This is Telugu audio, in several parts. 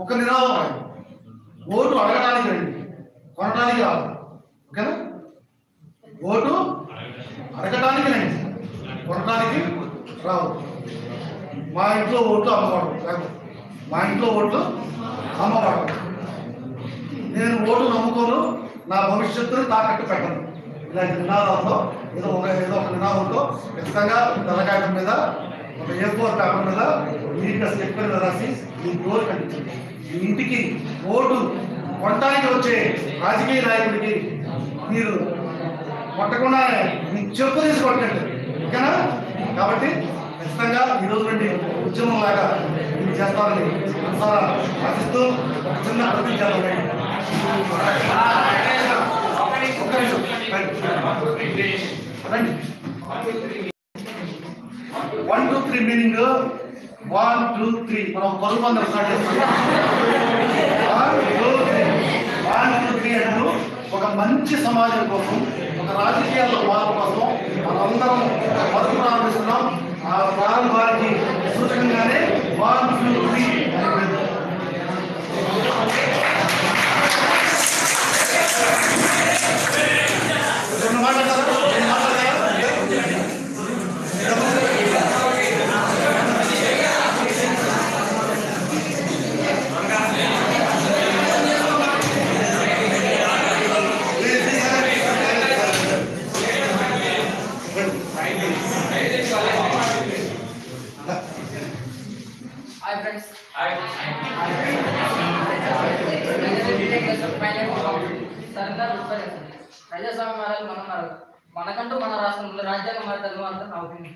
ఒక్క నినాదం రాయండి ఓటు అడగడానికి రండి కొనడానికి రాదు ఓకేనా ఓటు అడగడానికి రండి కొనడానికి రావు మా ఇంట్లో ఓట్లు అమ్మవాడు కాదు. మా ఇంట్లో ఓట్లు అమ్మవాడు నేను ఓటు నమ్ముకోను నా భవిష్యత్తుని తాకట్టు పెట్టను ఇలాంటి నినాదాలతో ఏదో ఒక ఏదో ఒక నినాదంతో ఖచ్చితంగా తెల్లకాయల మీద ఒక ఏ ఫోర్ పేపర్ మీద నీట్గా స్టెప్ మీద రాసి మీ డోర్ కట్టించండి మీ ఇంటికి ఓటు కొట్టడానికి వచ్చే రాజకీయ నాయకుడికి మీరు కొట్టకుండానే మీ చెప్పు తీసి కొట్టండి ఓకేనా కాబట్టి ఖచ్చితంగా ఈ రోజు నుండి ఉద్యమం లాగా మీరు చేస్తారని మనసారా ఆశిస్తూ ఒక చిన్న ప్రతిజ్ఞ ఒక్క నిమిషం. రండి. రండి. One two three meaning one two three మనం పరుగు మంది స్టార్ట్ చేస్తాం one two three one two three అంటూ ఒక మంచి సమాజం కోసం ఒక రాజకీయాల్లో మార్పు కోసం మనందరం పరుగు ప్రారంభిస్తున్నాం ఆ ప్రారంభానికి సూచకంగానే వన్ టూ త్రీ అని పేరు. రెండు మాట్లాడతారా రెండు మాట్లాడతారా హాయ్ ఫ్రెండ్స్ సర్కార్ ఉత్పత్తి ప్రజాస్వామ్య మారాలి మనం మారాలి మనకంటూ మన రాష్ట్రంలో రాజ్యాంగం మారుతుంది అంతా నా ఒపీనియన్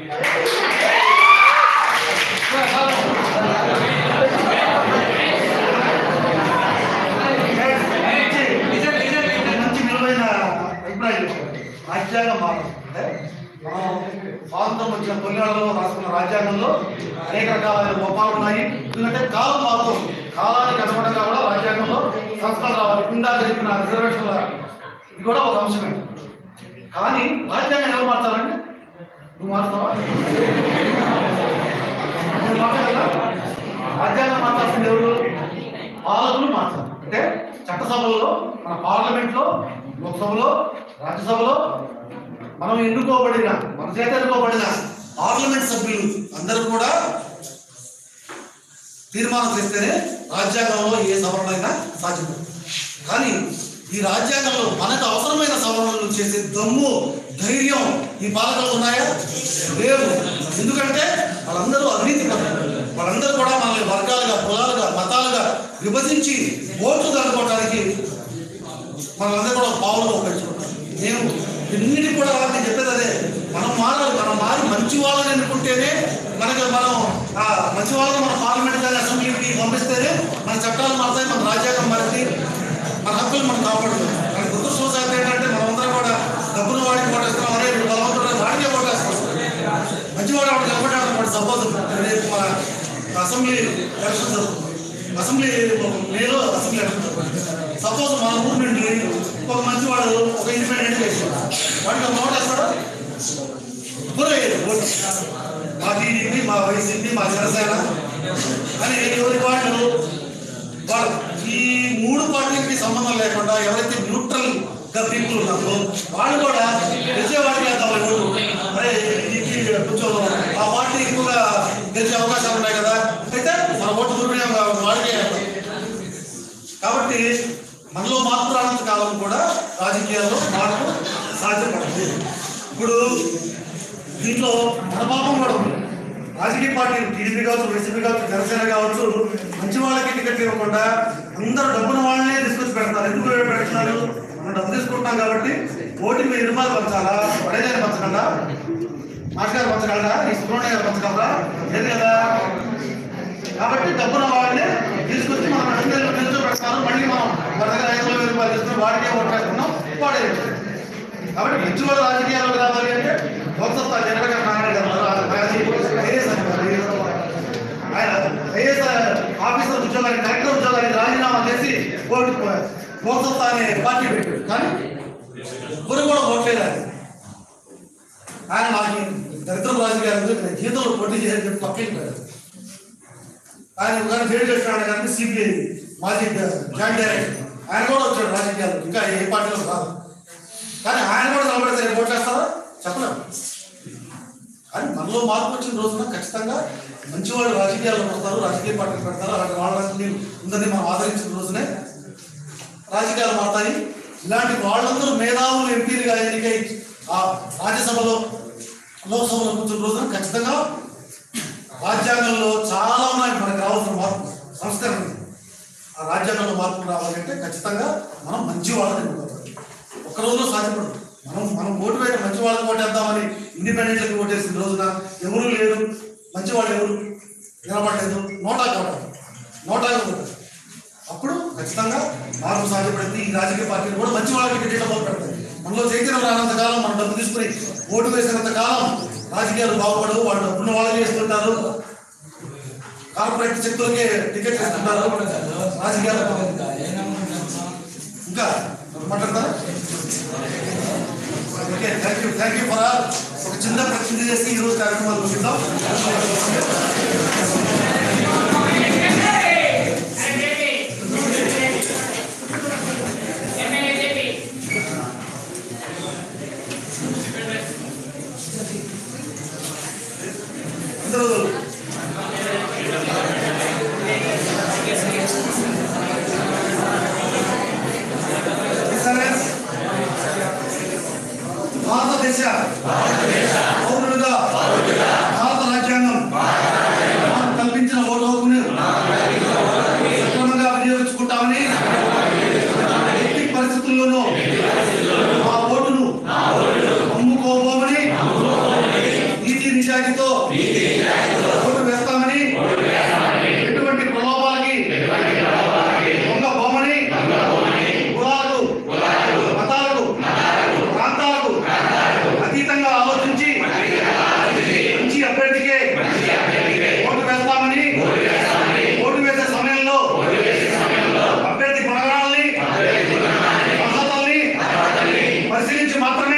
మంచి విలువైన అభిప్రాయం చెప్పారు. రాజ్యాంగం మారదు అంటే మనం స్వాతంత్రం వచ్చిన తొలినాళ్ళలో రాసుకున్న రాజ్యాంగంలో అనేక రకాలైన లోపాలు ఉన్నాయి ఎందుకంటే కాలం మారుతుంది కాలానికి అనుగుణంగా కూడా రాజ్యాంగంలో సంస్కరణ రావాలి ఇందా జరిపిన రిజర్వేషన్ల ఇది కూడా ఒక అంశమే కానీ రాజ్యాంగం ఎవరు మార్చాలండి నువ్వు మారుతావా నువ్వు మార్చగలరా? రాజ్యాంగం మార్చాల్సింది ఎవరు పాలకులు మార్చాలి అంటే చట్టసభల్లో మన పార్లమెంట్లో లోక్సభలో రాజ్యసభలో మనం ఎన్నుకోబడిన మన చేత ఎన్నుకోబడిన పార్లమెంట్ సభ్యులు అందరూ కూడా తీర్మానం చేస్తేనే రాజ్యాంగంలో ఏ సవరణ అయినా సాధ్యం కానీ ఈ రాజ్యాంగంలో మనకు అవసరమైన సవరణలు చేసే దమ్ము ధైర్యం ఈ పాలకులు ఉన్నాయా లేవు ఎందుకంటే వాళ్ళందరూ అవినీతి పరులు. వాళ్ళందరూ కూడా మనల్ని వర్గాలుగా కులాలుగా మతాలుగా విభజించి ఓట్లు దండుకోవడానికి మనందరూ కూడా పావులుగా ఉపయోగించుకుంటాం మేము ఎన్నిటి కూడా నేను చెప్పేది అదే మనం మారాలి మనం మారి మంచి వాళ్ళని ఎన్నుకుంటేనే మనకి మనం ఆ మంచి వాళ్ళని మన పార్లమెంట్ కానీ అసెంబ్లీకి పంపిస్తేనే మన చట్టాలు మారుతాయి మన రాజ్యాంగం మారుతుంది మన హక్కులు మనం కాపాడుతుంది మన దురదృష్టవశాత్తు ఏంటంటే మనమందరం కూడా డబ్బులు వాడికి ఓటేస్తున్నాం అరే వీడు బలవంతుడు వాడికే ఓటేస్తాం మంచివాడు వాడు నిలబడ్డాడు సపోజ్ రేపు మన అసెంబ్లీ ఎలక్షన్ జరుగుతుంది అసెంబ్లీ మేలో అసెంబ్లీ ఎలక్షన్ జరుగుతుంది సపోజ్ మన ఊరు నుండి ఒక మంచివాడు ఒక ఇండిపెండెంట్ వేసాడు వాడికి ఒక ఓటు వేస్తాడు ఎవరు వేయరు ఓటు మా టీడీపీ మా వైసీపీ మా జనసేన అని ఎవరి వాళ్ళు వాళ్ళు ఈ మూడు పార్టీలకి సంబంధం లేకుండా ఎవరైతే న్యూట్రల్ గా పీపుల్ ఉన్నారో వాళ్ళు కూడా గెలిచేవాడికి వేద్దాం ఓటు అరే ఈ ఈ కొంచెం ఆ పార్టీ ఎక్కువగా గెలిచే అవకాశాలు ఉన్నాయి కదా అయితే మన ఓటు దుర్వినియోగం కావాలి వాడికే వేద్దాం కాబట్టి మనలో మార్పు రానంత కాలం కూడా రాజకీయాల్లో మార్పు సాధ్యపడుతుంది ఇప్పుడు దీంట్లో మన పాపం కూడా ఉంది రాజకీయ పార్టీలు టీడీపీ కావచ్చు వైసీపీ కావచ్చు జనసేన కావచ్చు మంచి వాళ్ళకి టికెట్ ఇవ్వకుండా అందరూ డబ్బున వాళ్ళనే తీసుకొచ్చి పెడతారు ఎందుకు పెడుతున్నారు మనం డబ్బు తీసుకుంటాం కాబట్టి ఓటు మీద ఇరుమాలు పంచాలా పడేదాన్ని పంచగలరా మాస్టర్ గారు పంచగలరా ఈ సుబ్రహ్మణ్య గారు పంచగలరా లేదు కదా కాబట్టి డబ్బున వాళ్ళని తీసుకొచ్చి మనం అందరూ నిల్చో పెడతారు మళ్ళీ మనం మన దగ్గర ఐదు వేల రూపాయలు తీసుకుని వాడికే ఓటు వేసుకున్నాం వాడే కాబట్టి మంచి వాళ్ళు రాజకీయాల్లోకి రావాలి అంటే లోక్సత్తా జనరల్ గారు నారాయణ గారు ఉన్నారు. ఆయన ఐఏఎస్ అధికారి. ఆయన ఐఏఎస్ ఆఫీసర్ ఉద్యోగానికి కలెక్టర్ ఉద్యోగానికి రాజీనామా చేసి ఓటు లోక్సత్తా అనే పార్టీ పెట్టాడు కానీ ఎవరు కూడా ఓట్లేదు ఆయన. ఆయన నాకు దరిద్రం రాజకీయాలు జీతంలో పోటీ చేసి చెప్పి పక్కకి పెట్టారు ఆయన ఒకసారి జైలు చేస్తున్నాడు కానీ సిబిఐ మాజీ జాయింట్ డైరెక్టర్ ఆయన కూడా వచ్చాడు రాజకీయాలు ఇంకా ఏ పార్టీలో కాదు కానీ ఆయన కూడా నిలబడితే రేపు ఓట్లు వేస్తారా చెప్పలేము కానీ మనలో మార్పు వచ్చిన రోజున ఖచ్చితంగా మంచి వాళ్ళు రాజకీయాల్లో వస్తారు రాజకీయ పార్టీలు పెడతారు అలాంటి వాళ్ళని ఉందని మనం ఆదరించిన రోజునే రాజకీయాలు మారుతాయి ఇలాంటి వాళ్ళందరూ మేధావులు ఎంపీలుగా ఎన్నికై ఆ రాజ్యసభలో లోక్సభలో కూర్చున్న రోజున ఖచ్చితంగా రాజ్యాంగంలో చాలా ఉన్నాయి మనకు రావాల్సిన మార్పు సంస్కరణ ఉంది. ఆ రాజ్యాంగంలో మార్పులు రావాలంటే ఖచ్చితంగా మనం మంచి వాళ్ళని ఎన్నుకోవాలి ఒక్క రోజులో సాధ్యపడదు మనం మనం ఓటు వేయడం మంచి వాళ్ళకి ఓటేద్దామని ఇండిపెండెంట్లకి ఓటేసిన రోజున ఎవరు లేరు మంచి వాళ్ళు ఎవరు నిలబడలేదు నోటా కోట నోటా కోట అప్పుడు ఖచ్చితంగా మార్పు సాధ్యపడింది ఈ రాజకీయ పార్టీలు కూడా మంచి వాళ్ళకి టికెట్ మొదలు పెడతాయి మనలో చైతన్యం రానంత కాలం మనం డబ్బు తీసుకుని ఓటు వేసినంత కాలం రాజకీయాలు బాగుపడవు వాళ్ళు డబ్బున్న వాళ్ళకి వేస్తుంటారు కార్పొరేట్ శక్తులకే టికెట్ ఇస్తుంటారు రాజకీయాలు ఇంకా మాట్లాడతారా okay thank you thank you for all ఒక చిన్న ప్రతినిధి చేసి ఈరోజు కార్యక్రమాలు ముగిద్దాం అందరూ సరే భారతదేశ పౌరులుగా భారత రాజ్యాంగం మనకు కల్పించిన ఓటు హక్కును సక్రమంగా వినియోగించుకుంటామని ఎట్టి పరిస్థితుల్లోనూ ఆ ఓటును అమ్ముకోబోమని నీతి నిజాయితీతో ఓటు వేస్తామని ఎటువంటి ప్రలోభాలకి దొంగ బొమ్మని కులాలకు మతాలకు ప్రాంతాలకు అతీతంగా ఆలోచించి మంచి అభ్యర్థికే ఓటు వేస్తామని ఓటు వేసే సమయంలో అభ్యర్థి గుణగణాలని అర్హతల్ని పరిశీలించి మాత్రమే